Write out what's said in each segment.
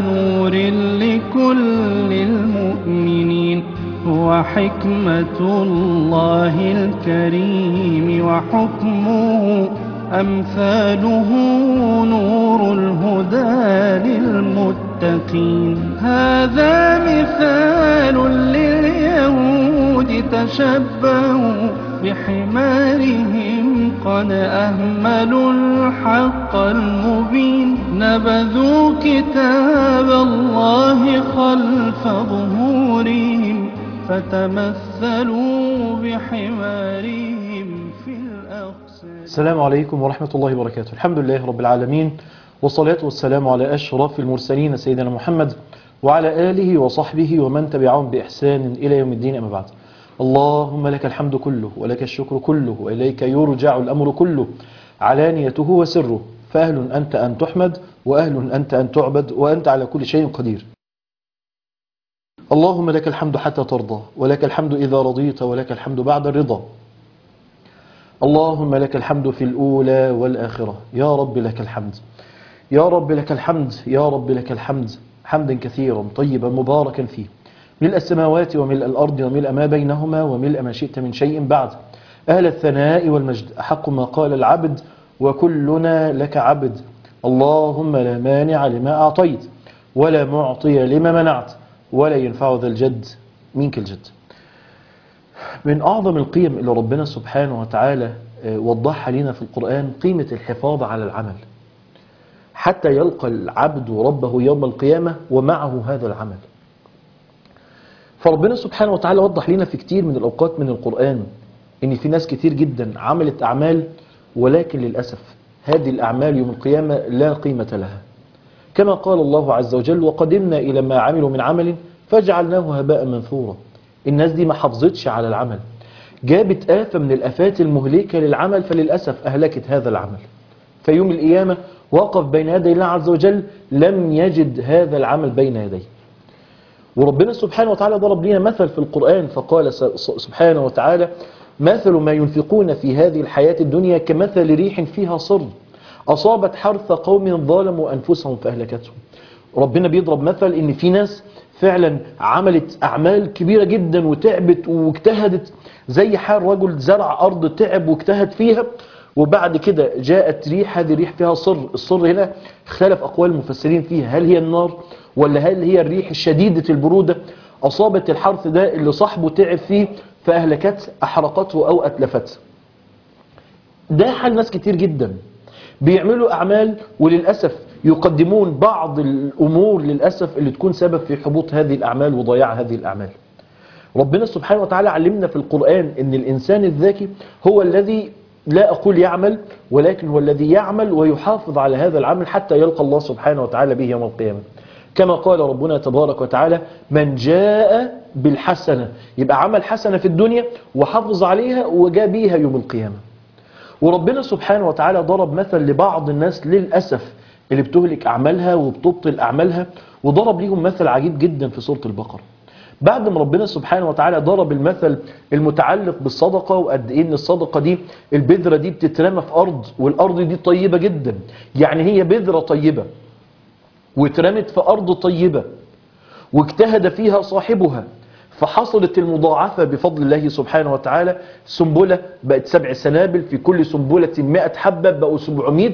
نور لكل المؤمنين هو حكمة الله الكريم وحكمه أمثاله نور الهدى للمتقين هذا مثال لليهود تشبهوا بحمارهم قد أهملوا الحق المبين نبذوا كتاب الله خلف ظهورهم فتمثلوا بحمارهم في الأقصى السلام عليكم ورحمة الله وبركاته الحمد لله رب العالمين والصلاة والسلام على أشرف المرسلين سيدنا محمد وعلى آله وصحبه ومن تبعهم بإحسان إلى يوم الدين أما بعد اللهم لك الحمد كله ولك الشكر كله وإليك يرجع الأمر كله علانيته وسره فأهل أنت أن تحمد وأهل أنت أن تعبد وأنت على كل شيء قدير اللهم لك الحمد حتى ترضى ولك الحمد إذا رضيت ولك الحمد بعد الرضا اللهم لك الحمد في الأولى والآخرة يا رب لك الحمد يا رب لك الحمد يا رب لك الحمد حمدا كثيرا طيبا مباركا فيه ملء السماوات وملء الأرض وملء ما بينهما وملء ما شئت من شيء بعد أهل الثناء والمجد أحق ما قال العبد وكلنا لك عبد اللهم لا مانع لما أعطيت ولا معطي لما منعت ولا ينفع ذا الجد منك الجد من أعظم القيم اللي ربنا سبحانه وتعالى وضحها لنا في القرآن قيمة الحفاظ على العمل حتى يلقى العبد ربه يوم القيامة ومعه هذا العمل فربنا سبحانه وتعالى وضح لنا في كتير من الأوقات من القرآن إن في ناس كتير جدا عملت أعمال ولكن للأسف هذه الأعمال يوم القيامة لا قيمة لها كما قال الله عز وجل وقدمنا إلى ما عملوا من عمل فجعلناه هباء منثورا الناس دي ما حافظتش على العمل جابت آفة من الآفات المهلكة للعمل فللأسف أهلكت هذا العمل في يوم القيامة وقف بين يدي الله عز وجل لم يجد هذا العمل بين يديه وربنا سبحانه وتعالى ضرب لنا مثل في القرآن فقال سبحانه وتعالى مثل ما ينفقون في هذه الحياة الدنيا كمثل ريح فيها صر أصابت حرث قوم ظلموا أنفسهم فأهلكتهم ربنا بيضرب مثل إن في ناس فعلا عملت أعمال كبيرة جدا وتعبت واجتهدت زي حال رجل زرع أرض تعب واجتهد فيها وبعد كده جاءت ريح هذه الريح فيها صر الصر هنا اختلف أقوال المفسرين فيها هل هي النار ولا هل هي الريح الشديدة البرودة أصابت الحرث ده اللي صاحبه تعب فيه فأهلكته أحرقته أو أتلفته ده حال ناس كتير جدا بيعملوا أعمال وللأسف يقدمون بعض الأمور للأسف اللي تكون سبب في حبوط هذه الأعمال وضياع هذه الأعمال ربنا سبحانه وتعالى علمنا في القرآن أن الإنسان الذكي هو الذي لا أقول يعمل ولكن هو الذي يعمل ويحافظ على هذا العمل حتى يلقى الله سبحانه وتعالى به يوم القيامة كما قال ربنا تبارك وتعالى من جاء بالحسنة يبقى عمل حسنة في الدنيا وحافظ عليها وجاء بيها يوم القيامة وربنا سبحانه وتعالى ضرب مثل لبعض الناس للأسف اللي بتهلك أعمالها وبتبطل أعمالها وضرب ليهم مثل عجيب جدا في سورة البقرة بعد ما ربنا سبحانه وتعالى ضرب المثل المتعلق بالصدقة وقد ايه ان الصدقة دي البذرة دي بتترمى في أرض والأرض دي طيبة جدا يعني هي بذرة طيبة واترمت في أرض طيبة واجتهد فيها صاحبها فحصلت المضاعفة بفضل الله سبحانه وتعالى سنبلة بقت سبع سنابل في كل سنبلة مائة حبة بقوا سبعمائة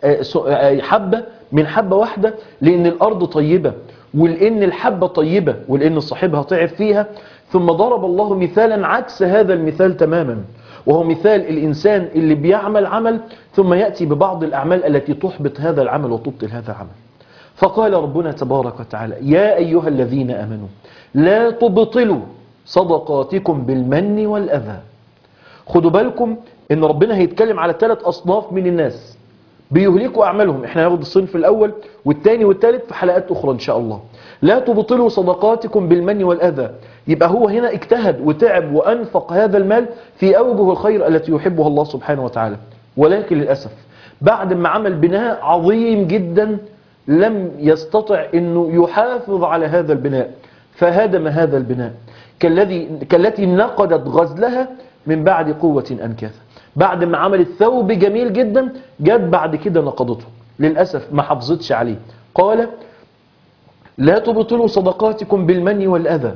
حبة من حبة واحدة لأن الأرض طيبة ولأن الحبة طيبة ولأن صاحبها تعب فيها ثم ضرب الله مثالا عكس هذا المثال تماما وهو مثال الإنسان اللي بيعمل عمل ثم يأتي ببعض الأعمال التي تحبط هذا العمل وتبطل هذا العمل فقال ربنا تبارك وتعالى يا أيها الذين أمنوا لا تبطلوا صدقاتكم بالمن والأذى خدوا بالكم ان ربنا هيتكلم على ثلاث أصناف من الناس بيهلكوا أعمالهم احنا هناخد الصنف الأول والثاني والثالث في حلقات أخرى إن شاء الله لا تبطلوا صدقاتكم بالمن والأذى يبقى هو هنا اجتهد وتعب وأنفق هذا المال في أوجه الخير التي يحبها الله سبحانه وتعالى ولكن للأسف بعد ما عمل بناء عظيم جدا لم يستطع أنه يحافظ على هذا البناء فهدم هذا البناء كالذي كالتي نقدت غزلها من بعد قوة أنكاثا بعد ما عملت ثوب جميل جدا جت بعد كده نقضته للأسف ما حافظتش عليه قال لا تبطلوا صدقاتكم بالمن والأذى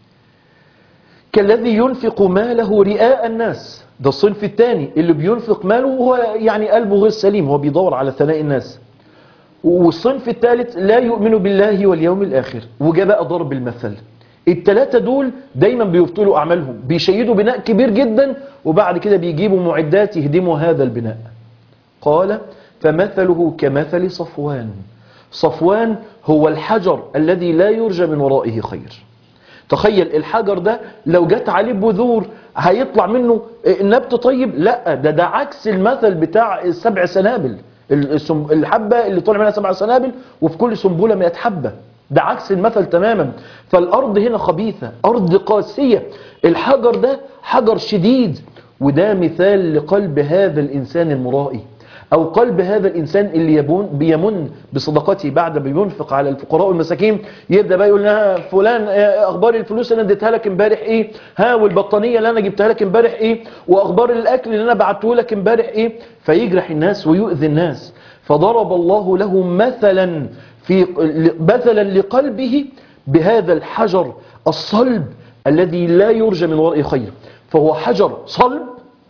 كالذي ينفق ماله رئاء الناس ده الصنف الثاني اللي بينفق ماله وهو يعني قلبه غير سليم هو بيدور على ثناء الناس والصنف الثالث لا يؤمن بالله واليوم الآخر وجاء بقى ضرب المثل الثلاثة دول دايما بيبطلوا أعمالهم بيشيدوا بناء كبير جدا وبعد كده بيجيبوا معدات يهدموا هذا البناء قال فمثله كمثل صفوان صفوان هو الحجر الذي لا يرجى من ورائه خير تخيل الحجر ده لو جت عليه بذور هيطلع منه نبت طيب لا ده ده عكس المثل بتاع السبع سنابل السم- الحبة اللي طلع منها سبع سنابل وفي كل سنبلة 100 حبة ده عكس المثل تماما فالأرض هنا خبيثة أرض قاسية الحجر ده حجر شديد وده مثال لقلب هذا الإنسان المرائي أو قلب هذا الإنسان اللي يبون بيمن بصدقته بعد ما بينفق على الفقراء والمساكين يبدأ بقى يقول لها فلان آه، أخبار الفلوس اللي أنا اديتها لك امبارح إيه ها والبطانية اللي أنا جبتها لك امبارح إيه وأخبار الأكل اللي أنا بعته لك امبارح إيه فيجرح الناس ويؤذي الناس فضرب الله له مثلا في مثلا لقلبه بهذا الحجر الصلب الذي لا يرجى من ورائه خير فهو حجر صلب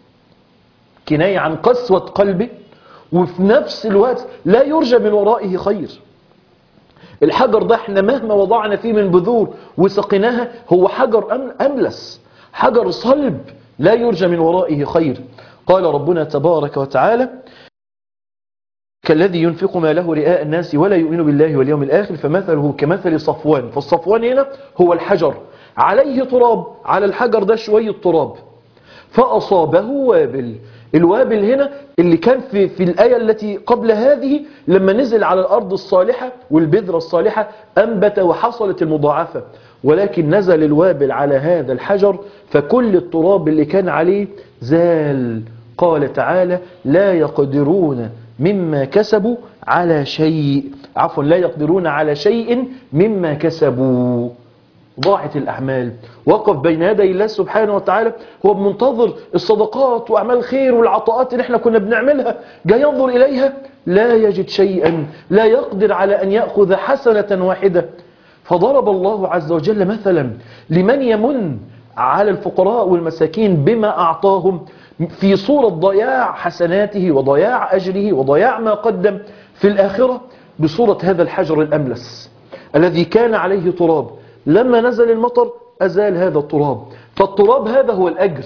كناية عن قسوة قلبه وفي نفس الوقت لا يرجى من ورائه خير الحجر ده احنا مهما وضعنا فيه من بذور وسقيناها هو حجر أم- أملس حجر صلب لا يرجى من ورائه خير قال ربنا تبارك وتعالى كالذي ينفق ماله رئاء الناس ولا يؤمن بالله واليوم الآخر فمثله كمثل صفوان فالصفوان هنا هو الحجر عليه تراب على الحجر ده شوية تراب فأصابه وابل الوابل هنا اللي كان في, في الآية التي قبل هذه لما نزل على الأرض الصالحة والبذرة الصالحة أنبت وحصلت المضاعفة ولكن نزل الوابل على هذا الحجر فكل التراب اللي كان عليه زال قال تعالى لا يقدرون مما كسبوا على شيء عفوا لا يقدرون على شيء مما كسبوا ضاعت الأعمال وقف بين يدي الله سبحانه وتعالى هو منتظر الصدقات وأعمال الخير والعطاءات اللي احنا كنا بنعملها جاي ينظر إليها لا يجد شيئا لا يقدر على أن يأخذ حسنة واحدة فضرب الله عز وجل مثلا لمن يمن على الفقراء والمساكين بما أعطاهم في صورة ضياع حسناته وضياع أجره وضياع ما قدم في الآخرة بصورة هذا الحجر الأملس الذي كان عليه تراب لما نزل المطر أزال هذا التراب فالتراب هذا هو الأجر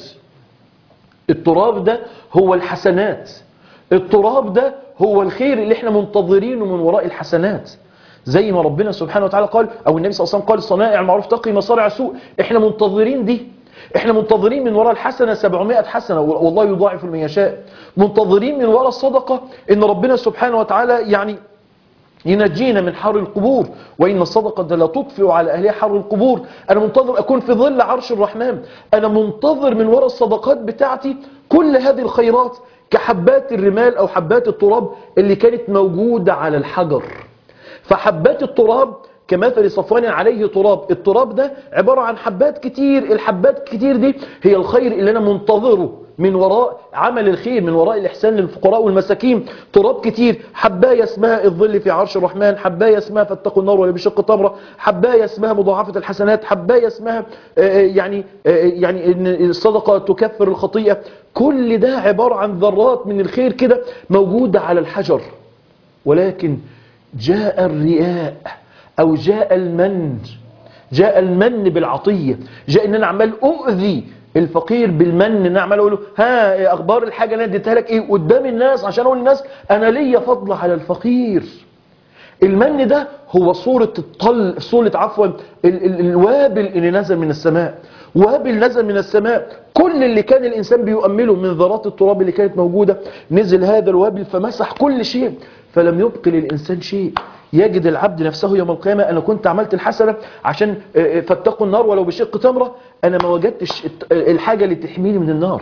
التراب ده هو الحسنات التراب ده هو الخير اللي احنا منتظرينه من وراء الحسنات زي ما ربنا سبحانه وتعالى قال او النبي صلى الله عليه وسلم قال صنائع المعروف تقي مصارع سوء احنا منتظرين دي احنا منتظرين من وراء الحسنة 700 حسنة والله يضاعف من يشاء منتظرين من وراء الصدقة ان ربنا سبحانه وتعالى يعني ينجينا من حر القبور وإن الصدقة لا تطفئ على أهلها حر القبور أنا منتظر أكون في ظل عرش الرحمن أنا منتظر من وراء الصدقات بتاعتي كل هذه الخيرات كحبات الرمال أو حبات التراب اللي كانت موجودة على الحجر فحبات التراب كمثل صفوان عليه تراب التراب ده عبارة عن حبات كتير الحبات كتير دي هي الخير اللي أنا منتظره من وراء عمل الخير من وراء الإحسان للفقراء والمساكين تراب كتير حباية اسمها الظل في عرش الرحمن حباية اسمها فاتقوا النار ولا بشق تمرة حباية اسمها مضاعفة الحسنات حباية اسمها آه، يعني آه، يعني إن الصدقة تكفر الخطيئة كل ده عبارة عن ذرات من الخير كده موجودة على الحجر ولكن جاء الرياء أو جاء المن جاء المن بالعطية جاء ان انا عمال اؤذي الفقير بالمن ان انا عمال اقول له ها إيه اخبار الحاجه اللي انا اديتها لك ايه قدام الناس عشان اقول للناس انا ليا فضل على الفقير المن ده هو صورة الطل صورة عفوا ال- ال- الوابل اللي نزل من السماء وابل نزل من السماء كل اللي كان الإنسان بيؤمله من ذرات التراب اللي كانت موجودة نزل هذا الوابل فمسح كل شيء فلم يبق للإنسان شيء يجد العبد نفسه يوم القيامة أنا كنت عملت الحسنة عشان آه، آه، فاتقوا النار ولو بشق تمرة أنا ما وجدتش الت- الحاجة اللي تحميني من النار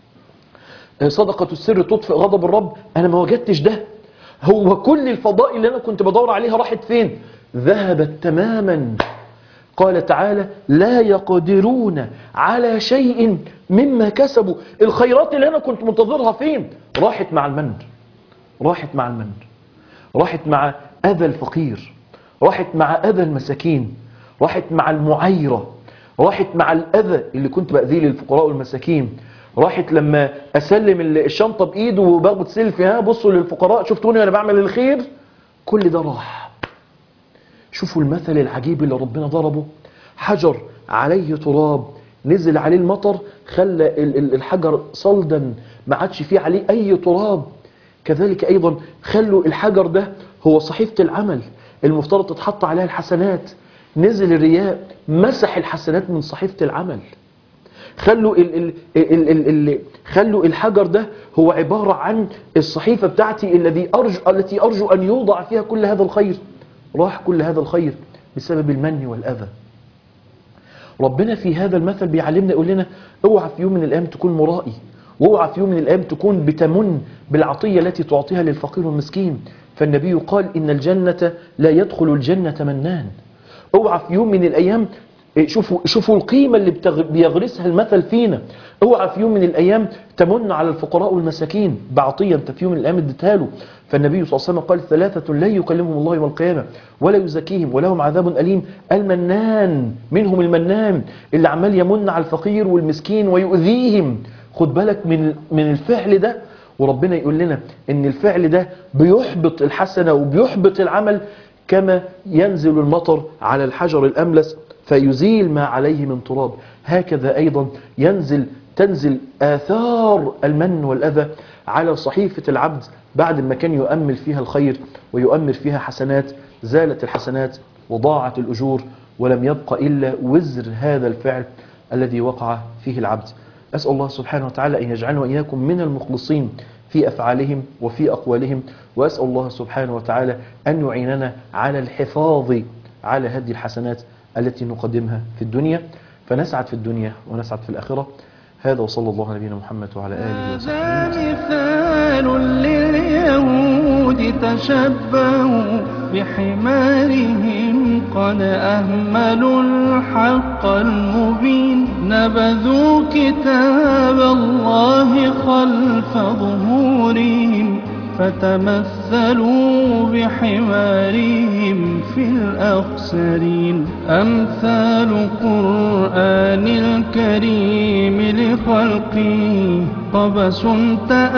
صدقة السر تطفئ غضب الرب أنا ما وجدتش ده هو كل الفضائل اللي أنا كنت بدور عليها راحت فين ذهبت تماما قال تعالى لا يقدرون على شيء مما كسبوا الخيرات اللي أنا كنت منتظرها فين راحت مع المن راحت مع المن راحت مع أذى الفقير راحت مع أذى المساكين راحت مع المعايرة راحت مع الأذى اللي كنت بأذيه للفقراء والمساكين راحت لما أسلم الشنطة بإيده وباخد سيلفي ها بصوا للفقراء شفتوني وأنا بعمل الخير كل ده راح شوفوا المثل العجيب اللي ربنا ضربه حجر عليه تراب نزل عليه المطر خلى ال- ال- الحجر صلدا ما عادش فيه عليه أي تراب كذلك أيضا خلوا الحجر ده هو صحيفة العمل المفترض تتحط عليها الحسنات نزل الرياء مسح الحسنات من صحيفة العمل خلوا ال ال ال ال ال خلوا الحجر ده هو عبارة عن الصحيفة بتاعتي الذي أرجو التي أرجو أن يوضع فيها كل هذا الخير راح كل هذا الخير بسبب المن والأذى ربنا في هذا المثل بيعلمنا يقول لنا اوعى في يوم من الايام تكون مرائي واوعى في يوم من الايام تكون بتمن بالعطيه التي تعطيها للفقير والمسكين فالنبي قال ان الجنه لا يدخل الجنه منان اوعى في يوم من الايام إيه، شوفوا شوفوا القيمه اللي بتغ- بيغرسها المثل فينا اوعى في يوم من الايام تمن على الفقراء والمساكين بعطيه انت في يوم من الايام اديتها له فالنبي صلى الله عليه وسلم قال ثلاثه لا يكلمهم الله يوم القيامه ولا يزكيهم ولهم عذاب اليم المنان منهم المنان اللي عمال يمن على الفقير والمسكين ويؤذيهم خد بالك من من الفعل ده وربنا يقول لنا ان الفعل ده بيحبط الحسنه وبيحبط العمل كما ينزل المطر على الحجر الأملس فيزيل ما عليه من تراب هكذا أيضا ينزل تنزل آثار المن والأذى على صحيفة العبد بعد ما كان يؤمل فيها الخير ويؤمل فيها حسنات زالت الحسنات وضاعت الأجور ولم يبق إلا وزر هذا الفعل الذي وقع فيه العبد أسأل الله سبحانه وتعالى أن يجعلنا وإياكم من المخلصين في أفعالهم وفي أقوالهم وأسأل الله سبحانه وتعالى أن يعيننا على الحفاظ على هذه الحسنات التي نقدمها في الدنيا فنسعد في الدنيا ونسعد في الآخرة هذا وصلى الله على نبينا محمد وعلى آله وصحبه هذا مثال لليهود تشبهوا بحمارهم قد أهملوا الحق المبين نبذوا كتاب الله خلف ظهورهم فتمثلوا بحمارهم في الأخسرين أمثال قرآن الكريم لخلقه قبس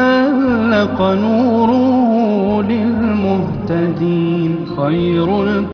تألق نوره للمهتدين خير